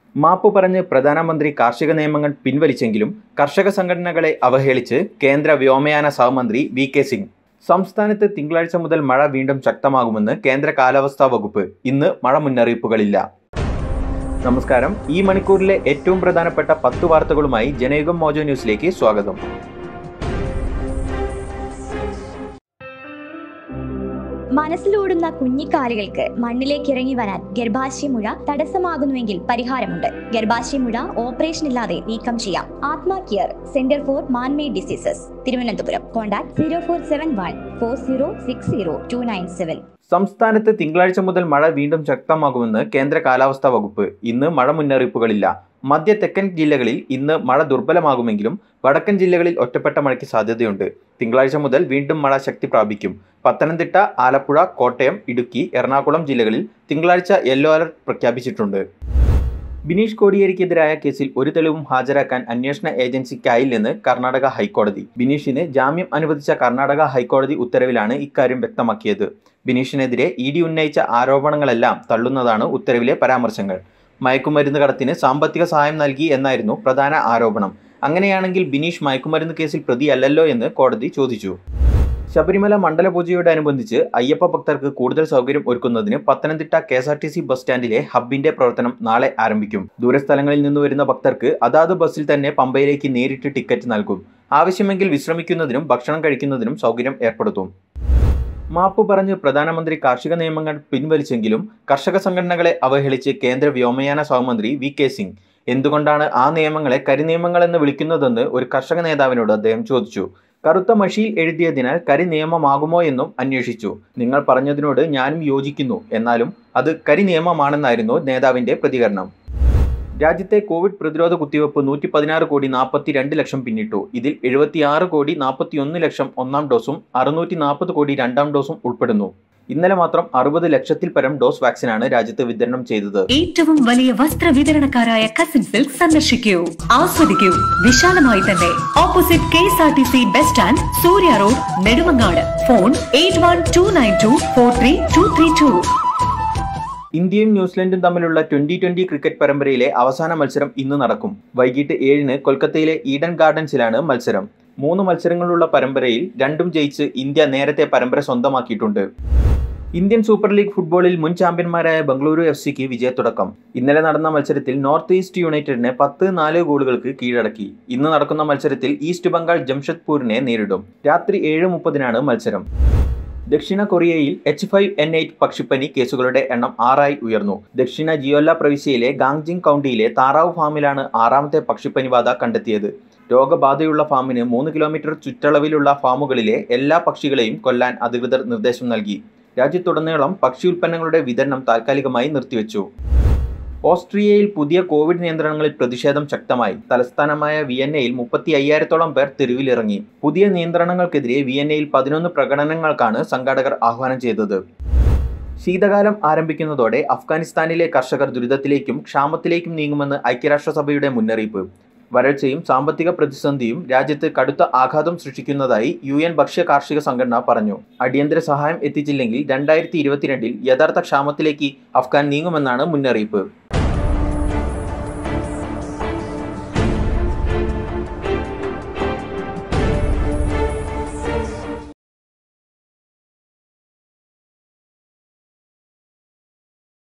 മാപ്പ് പറഞ്ഞ് പ്രധാനമന്ത്രി കാർഷിക നിയമങ്ങൾ പിൻവലിച്ചെങ്കിലും കർഷക സംഘടനകളെ അവഹേളിച്ച് കേന്ദ്ര വ്യോമയാന സഹമന്ത്രി വി കെ സിംഗ് സംസ്ഥാനത്ത് തിങ്കളാഴ്ച മുതൽ മഴ വീണ്ടും ശക്തമാകുമെന്ന് കേന്ദ്ര കാലാവസ്ഥാ വകുപ്പ് ഇന്ന് മഴ മുന്നറിയിപ്പുകളില്ല നമസ്കാരം ഈ മണിക്കൂറിലെ ഏറ്റവും പ്രധാനപ്പെട്ട പത്ത് വാർത്തകളുമായി ജനയുഗം മോജോ ന്യൂസിലേക്ക് സ്വാഗതം മനസ്സിലോടുന്ന കുഞ്ഞിക്കാലുകൾക്ക് മണ്ണിലേക്ക് ഇറങ്ങി വരാൻ ഗർഭാശയമുഴ തടസ്സമാകുന്നുവെങ്കിൽ പരിഹാരമുണ്ട് ഗർഭാശയമുഴ ഓപ്പറേഷൻ ഇല്ലാതെ നീക്കം ചെയ്യാം Athma care centre for manmade diseases Thiruvananthapuram contact zero four seven one four zero six zero two nine seven സംസ്ഥാനത്ത് തിങ്കളാഴ്ച മുതൽ മഴ വീണ്ടും ശക്തമാകുമെന്ന് കേന്ദ്ര കാലാവസ്ഥാ വകുപ്പ് ഇന്ന് മഴ മുന്നറിയിപ്പുകളില്ല മധ്യ തെക്കൻ ജില്ലകളിൽ ഇന്ന് മഴ ദുർബലമാകുമെങ്കിലും വടക്കൻ ജില്ലകളിൽ ഒറ്റപ്പെട്ട മഴയ്ക്ക് സാധ്യതയുണ്ട് തിങ്കളാഴ്ച മുതൽ വീണ്ടും മഴ ശക്തി പ്രാപിക്കും പത്തനംതിട്ട ആലപ്പുഴ കോട്ടയം ഇടുക്കി എറണാകുളം ജില്ലകളിൽ തിങ്കളാഴ്ച യെല്ലോ അലർട്ട് പ്രഖ്യാപിച്ചിട്ടുണ്ട് ബിനീഷ് കോടിയേരിക്കെതിരായ കേസിൽ ഒരു തെളിവും ഹാജരാക്കാൻ അന്വേഷണ ഏജൻസിക്കായില്ലെന്ന് കർണാടക ഹൈക്കോടതി ബിനീഷിന് ജാമ്യം അനുവദിച്ച കർണാടക ഹൈക്കോടതി ഉത്തരവിലാണ് ഇക്കാര്യം വ്യക്തമാക്കിയത് ബിനീഷിനെതിരെ ഇ ഡി ഉന്നയിച്ച ആരോപണങ്ങളെല്ലാം തള്ളുന്നതാണ് ഉത്തരവിലെ പരാമർശങ്ങൾ മയക്കുമരുന്ന് കടത്തിന് സാമ്പത്തിക സഹായം നൽകി എന്നായിരുന്നു പ്രധാന ആരോപണം അങ്ങനെയാണെങ്കിൽ ബിനീഷ് മയക്കുമരുന്ന് കേസിൽ പ്രതിയല്ലല്ലോ എന്ന് കോടതി ചോദിച്ചു ശബരിമല മണ്ഡലപൂജയോടനുബന്ധിച്ച് അയ്യപ്പ ഭക്തർക്ക് കൂടുതൽ സൗകര്യം ഒരുക്കുന്നതിന് Pathanamthitta K S R T C bus സ്റ്റാൻഡിലെ ഹബിന്റെ പ്രവർത്തനം നാളെ ആരംഭിക്കും ദൂരസ്ഥലങ്ങളിൽ നിന്ന് വരുന്ന ഭക്തർക്ക് അതാത് ബസ്സിൽ തന്നെ പമ്പയിലേക്ക് നേരിട്ട് ടിക്കറ്റ് നൽകും ആവശ്യമെങ്കിൽ വിശ്രമിക്കുന്നതിനും ഭക്ഷണം കഴിക്കുന്നതിനും സൗകര്യം ഏർപ്പെടുത്തും മാപ്പ് പറഞ്ഞ് പ്രധാനമന്ത്രി കാർഷിക നിയമങ്ങൾ പിൻവലിച്ചെങ്കിലും കർഷക സംഘടനകളെ അവഹേളിച്ച് കേന്ദ്ര വ്യോമയാന സഹമന്ത്രി വി കെ സിംഗ് എന്തുകൊണ്ടാണ് ആ നിയമങ്ങളെ കരിനിയമങ്ങൾ എന്ന് വിളിക്കുന്നതെന്ന് ഒരു കർഷക നേതാവിനോട് അദ്ദേഹം ചോദിച്ചു കറുത്ത മഷിയിൽ എഴുതിയതിനാൽ കരി നിയമമാകുമോ എന്നും അന്വേഷിച്ചു നിങ്ങൾ പറഞ്ഞതിനോട് ഞാനും യോജിക്കുന്നു എന്നാലും അത് കരി നിയമമാണെന്നായിരുന്നു നേതാവിന്റെ പ്രതികരണം രാജ്യത്തെ കോവിഡ് പ്രതിരോധ കുത്തിവയ്പ് നൂറ്റി പതിനാറ് കോടി നാൽപ്പത്തി രണ്ട് ലക്ഷം പിന്നിട്ടു ഇതിൽ എഴുപത്തിയാറ് കോടി നാൽപ്പത്തി ഒന്ന് ലക്ഷം ഒന്നാം ഡോസും അറുന്നൂറ്റി നാൽപ്പത് കോടി രണ്ടാം ഡോസും ഉൾപ്പെടുന്നു ഇന്നലെ മാത്രം അറുപത് ലക്ഷത്തിൽ പരം ഡോസ് വാക്സിനാണ് രാജ്യത്ത് വിതരണം ചെയ്തത് ഏറ്റവും വലിയ വസ്ത്ര വിതരണക്കാരായ കസിൻ സിൽക്ക് സന്ദർശിക്കൂ ആസ്വദിക്കൂ വിശാലമായി തന്നെ opposite K S R T C bus stand Surya road Nedumangad phone eight one two nine two four three two three two ഇന്ത്യയും ന്യൂസിലൻഡും തമ്മിലുള്ള ട്വന്റി ട്വന്റി ക്രിക്കറ്റ് പരമ്പരയിലെ അവസാന മത്സരം ഇന്ന് നടക്കും വൈകിട്ട് ഏഴിന് കൊൽക്കത്തയിലെ ഈഡൻ ഗാർഡൻസിലാണ് മത്സരം മൂന്ന് മത്സരങ്ങളുള്ള പരമ്പരയിൽ രണ്ടും ജയിച്ച് ഇന്ത്യ നേരത്തെ പരമ്പര സ്വന്തമാക്കിയിട്ടുണ്ട് ഇന്ത്യൻ സൂപ്പർ ലീഗ് ഫുട്ബോളിൽ മുൻ ചാമ്പ്യന്മാരായ ബംഗളൂരു എഫ് സിക്ക് വിജയത്തുടക്കം ഇന്നലെ നടന്ന മത്സരത്തിൽ നോർത്ത് ഈസ്റ്റ് യുണൈറ്റഡിനെ പത്ത് നാല് ഗോളുകൾക്ക് കീഴടക്കി ഇന്ന് നടക്കുന്ന മത്സരത്തിൽ ഈസ്റ്റ് ബംഗാൾ ജംഷഡ്പൂരിനെ നേരിടും രാത്രി ഏഴ് മുപ്പതിനാണ് മത്സരം ദക്ഷിണ കൊറിയയിൽ എച്ച് ഫൈവ് എൻ എയ്റ്റ് പക്ഷിപ്പനി കേസുകളുടെ എണ്ണം ആറായി ഉയർന്നു ദക്ഷിണ ജിയോല്ല പ്രവിശ്യയിലെ ഗാങ്ജിങ് കൗണ്ടിയിലെ താറാവ് ഫാമിലാണ് ആറാമത്തെ പക്ഷിപ്പനി ബാധ കണ്ടെത്തിയത് രോഗബാധയുള്ള ഫാമിന് മൂന്ന് കിലോമീറ്റർ ചുറ്റളവിലുള്ള ഫാമുകളിലെ എല്ലാ പക്ഷികളെയും കൊല്ലാൻ അധികൃതർ നിർദ്ദേശം നൽകി രാജ്യത്തുടനീളം പക്ഷി ഉൽപ്പന്നങ്ങളുടെ വിതരണം താൽക്കാലികമായി നിർത്തിവെച്ചു ഓസ്ട്രിയയിൽ പുതിയ കോവിഡ് നിയന്ത്രണങ്ങളിൽ പ്രതിഷേധം ശക്തമായി തലസ്ഥാനമായ വിയന്നയിൽ മുപ്പത്തി അയ്യായിരത്തോളം പേർ തെരുവിലിറങ്ങി പുതിയ നിയന്ത്രണങ്ങൾക്കെതിരെ വിയന്നയിൽ പതിനൊന്ന് പ്രകടനങ്ങൾക്കാണ് സംഘാടകർ ആഹ്വാനം ചെയ്തത് ശീതകാലം ആരംഭിക്കുന്നതോടെ അഫ്ഗാനിസ്ഥാനിലെ കർഷകർ ദുരിതത്തിലേക്കും ക്ഷാമത്തിലേക്കും നീങ്ങുമെന്ന് ഐക്യരാഷ്ട്രസഭയുടെ മുന്നറിയിപ്പ് വരൾച്ചയും സാമ്പത്തിക പ്രതിസന്ധിയും രാജ്യത്ത് കടുത്ത ആഘാതം സൃഷ്ടിക്കുന്നതായി യു എൻ ഭക്ഷ്യ കാർഷിക സംഘടന പറഞ്ഞു അടിയന്തര സഹായം എത്തിച്ചില്ലെങ്കിൽ രണ്ടായിരത്തി ഇരുപത്തിരണ്ടിൽ യഥാർത്ഥ ക്ഷാമത്തിലേക്ക് അഫ്ഗാൻ നീങ്ങുമെന്നാണ് മുന്നറിയിപ്പ്